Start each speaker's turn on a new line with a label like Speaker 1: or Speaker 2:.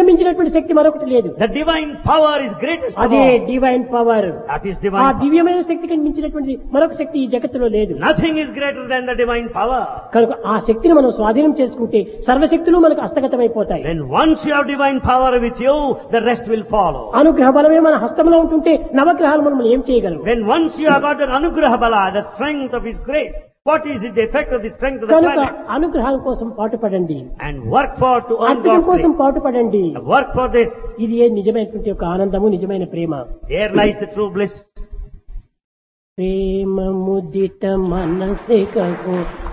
Speaker 1: మించినటువంటి శక్తి మరొకటి లేదు
Speaker 2: The divine power is greatest of
Speaker 1: అదే
Speaker 2: all.
Speaker 1: Divine power
Speaker 2: That is
Speaker 1: ఆ
Speaker 2: divine power.
Speaker 1: దివ్యమైన శక్తికి మించినటువంటి మరొక శక్తి ఈ జగత్తులో లేదు
Speaker 2: Nothing is greater than the divine power.
Speaker 1: కనుక ఆ శక్తిని మనం స్వాధీనం చేసుకుంటే సర్వశక్తులు మనకు హస్తగతమైపోతాయి
Speaker 2: Then once you have divine power with you, the rest will follow.
Speaker 1: అనుగ్రహ బలమే మన హస్తంలో ఉంటుంటే నవగ్రహాలు మనం ఏం చేయగలం
Speaker 2: When once you have got that anugraha bala, the strength of his grace, what is it, the effect of the strength of the
Speaker 1: కనుక
Speaker 2: planets?
Speaker 1: అనుగ్రహం కోసం పాటుపడండి
Speaker 2: And work for to earn
Speaker 1: అర్పణం
Speaker 2: God's
Speaker 1: కోసం
Speaker 2: grace.
Speaker 1: పాటుపడండి
Speaker 2: Work for this.
Speaker 1: ఇది ఏ నిజమైనటువంటి ఒక ఆనందము నిజమైన ప్రేమ
Speaker 2: There lies the true bliss.
Speaker 1: Prema ముదిత మనసికకు